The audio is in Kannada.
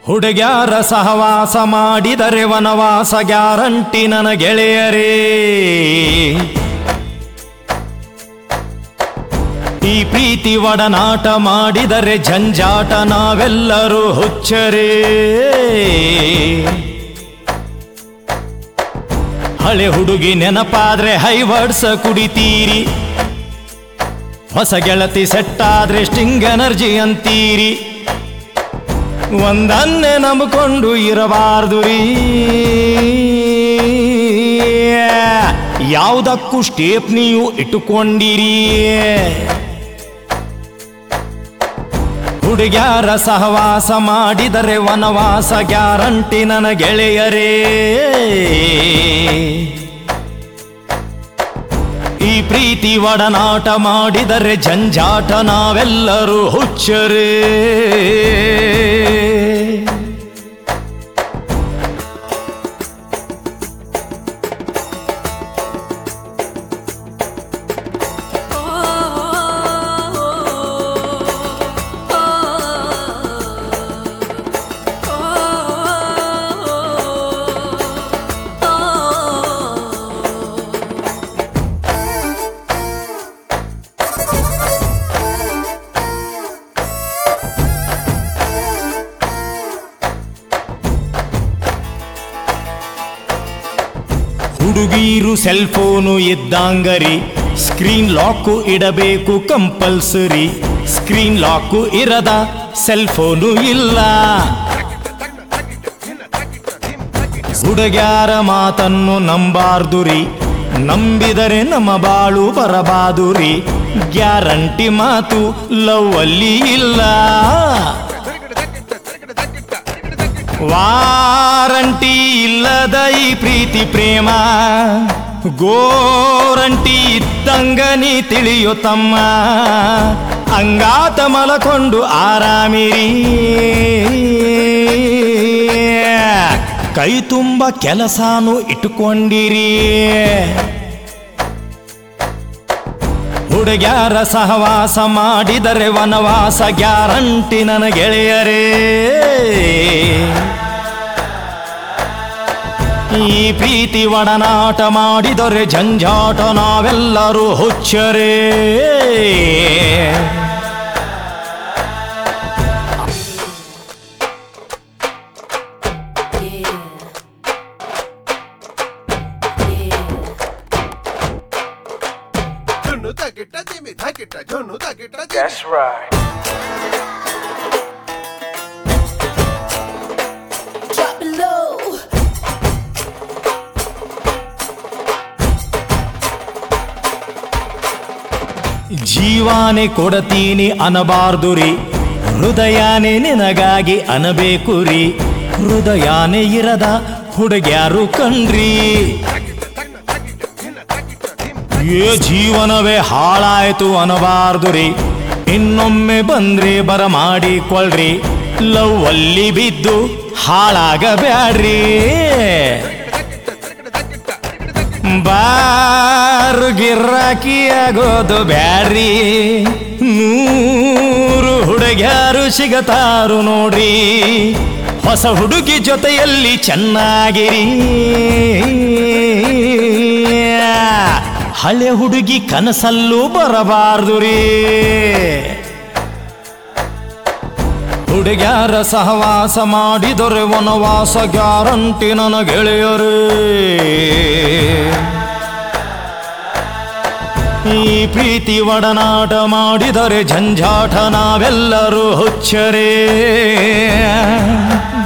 ಹುಡುಗ್ಯಾರ ಸಹವಾಸ ಮಾಡಿದರೆ ವನವಾಸ ಗ್ಯಾರಂಟಿ ನನ್ನ ಗೆಳೆಯರೇ ಈ ಪ್ರೀತಿ ಒಡನಾಟ ಮಾಡಿದರೆ ಜಂಜಾಟ ನಾವೆಲ್ಲರೂ ಹುಚ್ಚರೇ ಹಳೆ ಹುಡುಗಿ ನೆನಪಾದ್ರೆ ಹೈವರ್ಡ್ಸ ಕುಡಿತೀರಿ ಹೊಸ ಗೆಳತಿ ಸೆಟ್ಟಾದ್ರೆ ಸ್ಟಿಂಗ್ ಎನರ್ಜಿ ಅಂತೀರಿ ಒಂದನ್ನೇ ನಂಬಿಕೊಂಡು ಇರಬಾರ್ದು ರೀ ಯಾವುದಕ್ಕೂ ಸ್ಟೇಪ್ ನೀವು ಇಟ್ಟುಕೊಂಡಿರಿ ಹುಡುಗ್ಯಾರ ಸಹವಾಸ ಮಾಡಿದರೆ ವನವಾಸ ಗ್ಯಾರಂಟಿ ನನ್ನ ಗೆಳೆಯರೇ ಈ ಪ್ರೀತಿ ಒಡನಾಟ ಮಾಡಿದರೆ ಜಂಜಾಟ ನಾವೆಲ್ಲರೂ ಹುಚ್ಚರೇ ಹುಡುಗೀರು ಸೆಲ್ ಫೋನು ಇದ್ದಂಗರಿ ಸ್ಕ್ರೀನ್ ಲಾಕು ಇಡಬೇಕು ಕಂಪಲ್ಸರಿ ಸ್ಕ್ರೀನ್ ಲಾಕು ಇರದ ಸೆಲ್ ಫೋನು ಇಲ್ಲ ಹುಡುಗ್ಯಾರ ಮಾತನ್ನು ನಂಬಾರ್ದು ರೀ ನಂಬಿದರೆ ನಮ್ಮ ಬಾಳು ಬರಬಾದು ರೀ ಗ್ಯಾರಂಟಿ ಮಾತು ಲವ್ ಅಲ್ಲಿ ಇಲ್ಲ ವಾರಂಟಿ ಇಲ್ಲದ ಈ ಪ್ರೀತಿ ಪ್ರೇಮ ಗೋರಂಟಿ ಇದ್ದಂಗ ನೀ ತಿಳಿಯೋ ತಮ್ಮ ಅಂಗಾತ ಮಲಕೊಂಡು ಆರಾಮಿರಿ ಕೈ ತುಂಬ ಕೆಲಸಾನು ಇಟ್ಟುಕೊಂಡಿರಿ ಹುಡುಗ್ಯಾರ ಸಹವಾಸ ಮಾಡಿದರೆ ವನವಾಸ ಗ್ಯಾರಂಟಿ ನನ್ನ ಗೆಳೆಯರೇ ಈ ಪ್ರೀತಿ ಒಡನಾಟ ಮಾಡಿದರೆ ಜಂಜಾಟ ನಾವೆಲ್ಲರೂ ಹುಚ್ಚರೇ ঝুনু তাকেটা জিমি থাকেটা ঝুনু তাকেটা জিমি That's right. Drop it low. ಜೀವಾನೆ ಕೊಡತೀನಿ ಅನಬಾರ್ದು ರೀ ಹೃದಯಾನೆ ನಿನಗಾಗಿ ಅನಬೇಕು ರೀ ಹೃದಯಾನೆ ಇರದ ಹುಡುಗ್ಯಾರು ಕಣ್ರಿ ಏ ಜೀವನವೇ ಹಾಳಾಯ್ತು ಅನಬಾರ್ದು ರೀ ಇನ್ನೊಮ್ಮೆ ಬಂದ್ರೆ ಬರ ಮಾಡಿಕೊಳ್ರಿ ಲವ್ ಅಲ್ಲಿ ಬಿದ್ದು ಹಾಳಾಗಬ್ಯಾಡ್ರಿ ಬಾರು ಗಿರಾಕಿ ಆಗೋದು ಬ್ಯಾಡ್ರಿ ನೂರು ಹುಡುಗ್ಯಾರು ಸಿಗತಾರು ನೋಡ್ರಿ ಹೊಸ ಹುಡುಗಿ ಜೊತೆಯಲ್ಲಿ ಚೆನ್ನಾಗಿರಿ ಹಳೆ ಹುಡುಗಿ ಕನಸಲ್ಲೂ ಬರಬಾರ್ದು ರೀ ಹುಡುಗ್ಯಾರ ಸಹವಾಸ ಮಾಡಿದರೆ ವನವಾಸ ಗ್ಯಾರಂಟಿ ನನ್ನ ಗೆಳೆಯರೇ ಈ ಪ್ರೀತಿ ಒಡನಾಟ ಮಾಡಿದರೆ ಜಂಜಾಟ ನಾವೆಲ್ಲರೂ ಹುಚ್ಚರೇ